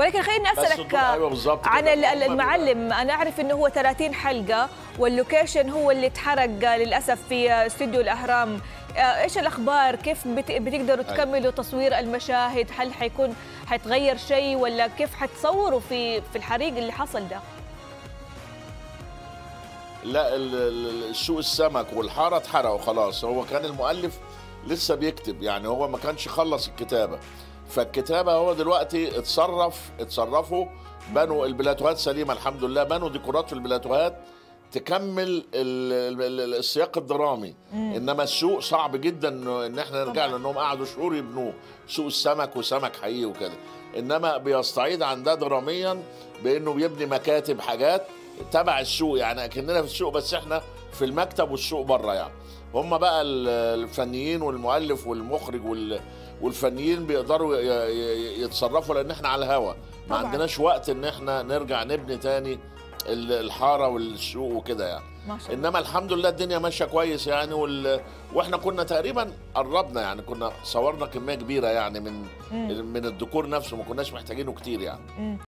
ولكن خليني بس اسالك الدور- أيوة بالظبط عن كده. ال- ال- هم المعلم انا اعرف انه هو 30 حلقه واللوكيشن هو اللي اتحرق للاسف في استوديو الاهرام آه، ايش الاخبار كيف بت- بتقدروا أيوة. تكملوا تصوير المشاهد هل حيكون حيتغير شيء ولا كيف حتصوروا في في الحريق اللي حصل ده لا ال- ال- سوق السمك والحاره اتحرقوا خلاص هو كان المؤلف لسه بيكتب يعني هو ما كانش خلص الكتابه فالكتابه هو دلوقتي اتصرف اتصرفوا بنوا البلاتوهات سليمه الحمد لله بنوا ديكورات في البلاتوهات تكمل ال- ال- ال- السياق الدرامي انما السوق صعب جدا إنه- ان احنا نرجع له انهم قعدوا شهور يبنوه سوق السمك وسمك حقيقي وكده انما بيستعيد عن ده دراميا بانه بيبني مكاتب حاجات تبع السوق يعني اكننا في السوق بس احنا في المكتب والسوق بره يعني هم بقى ال- الفنيين والمؤلف والمخرج وال والفنيين بيقدروا ي- ي- يتصرفوا لان احنا على الهوا ما طبعاً. عندناش وقت ان احنا نرجع نبني تاني ال- الحاره والسوق وكده يعني ما شاء الله انما الحمد لله الدنيا ماشيه كويس يعني وال... واحنا كنا تقريبا قربنا يعني كنا صورنا كميه كبيره يعني من من الديكور نفسه ما كناش محتاجينه كتير يعني